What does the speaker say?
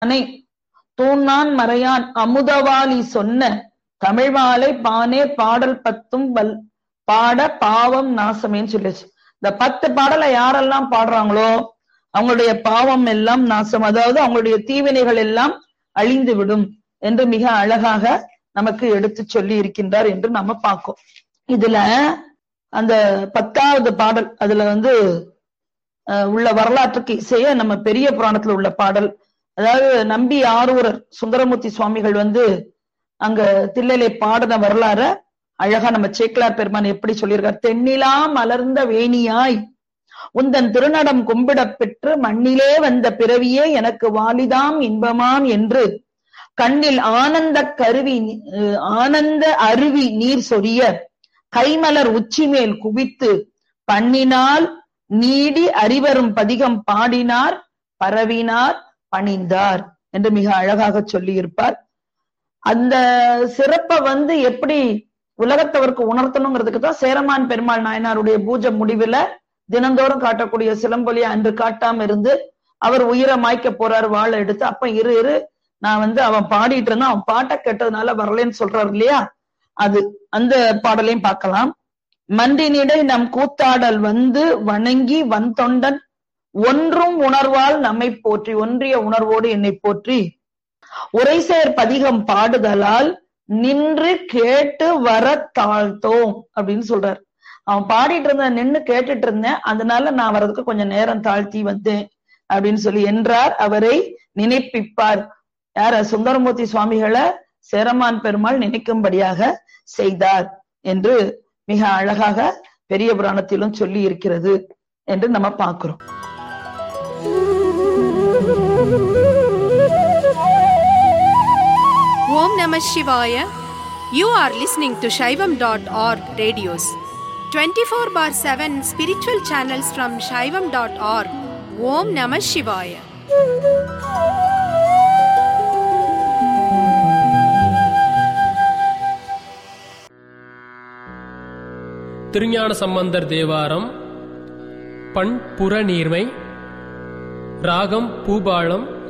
அணை தூண்ணான் மறையான் அமுதவாளி சொன்ன தமிழ்மாலை பானே பாடல் பத்தும் வல் பாட பாவம் நாசமேன்னு சொல்லிச்சு இந்த பத்து பாடலை யாரெல்லாம் பாடுறாங்களோ அவங்களுடைய பாவம் எல்லாம் நாசம் அதாவது அவங்களுடைய தீவினைகள் எல்லாம் அழிந்து விடும் என்று மிக அழகாக நமக்கு எடுத்து சொல்லி இருக்கின்றார் என்று நம்ம பார்க்கோம் இதுல அந்த பத்தாவது பாடல் அதுல வந்து அஹ், உள்ள வரலாற்றுக்கு இசைய நம்ம பெரிய புராணத்துல உள்ள பாடல் அதாவது நம்பி ஆரூரர் சுந்தரமூர்த்தி சுவாமிகள் வந்து அங்க தில்லையிலே பாடின வரலாற அழகா நம்ம சேக்கலார் பெருமான் எப்படி சொல்லியிருக்கார் தென்னிலா மலர்ந்த வேணியாய் உந்தன் திருநடம் கும்பிடப் பெற்று மண்ணிலே வந்த பிறவியே எனக்கு வாலிதாம் இன்பமாம் என்று கண்ணில் ஆனந்த கருவி அஹ், ஆனந்த அருவி நீர் சொரிய கைமலர் உச்சி மேல் குவித்து பண்ணினால் நீடி அறிவரும் பதிகம் பாடினார் பரவினார் பணிந்தார் என்று மிக அழகாக சொல்லியிருப்பார் அந்த சிறப்பை வந்து எப்படி உலகத்தவருக்கு உணர்த்தணுங்கிறதுக்கு தான் சேரமான் பெருமாள் நாயனாருடைய பூஜை முடிவுல தினந்தோறும் காட்டக்கூடிய சிலம்பொலியை அன்று காட்டாம இருந்து அவர் உயிரை மாய்க்க போறாரு வாழை எடுத்து அப்ப இரு இரு நான் வந்து அவன் பாடிட்டு இருந்தான் அவன் பாட்டை கேட்டதுனால வரலன்னு சொல்றாரு இல்லையா அது அந்த பாடலையும் பார்க்கலாம் மன்றினிடை நம் கூத்தாடல் வந்து வணங்கி வந்தொண்டன் ஒன்றும் உணர்வால் நம்மை போற்றி ஒன்றிய உணர்வோடு என்னை போற்றி உரைசேர் பதிகம் பாடுதலால் நின்று கேட்டு வர தாழ்த்தோம் அப்படின்னு சொல்றார் அவன் பாடிட்டு இருந்த நின்னு கேட்டுட்டு இருந்தேன் அதனால நான் வர்றதுக்கு கொஞ்சம் நேரம் தாழ்த்தி வந்தேன் அப்படின்னு சொல்லி என்றார் அவரை நினைப்பிப்பார் யார சுந்தரமூர்த்தி சுவாமிகளை சேரமான் பெருமாள் நினைக்கும்படியாக செய்தார் என்று மிக அழகாக பெரிய புராணத்திலும் சொல்லி இருக்கிறது என்று நம்ம பார்க்கிறோம் Om Namah Shivaya. You are listening to Shaivam.org radios. 24 bar 7 spiritual channels from Shaivam.org. Om Namah Shivaya. திருஞான சம்பந்தர் தேவாரம் பண் புறநீர்மை ராகம் பூபாளம்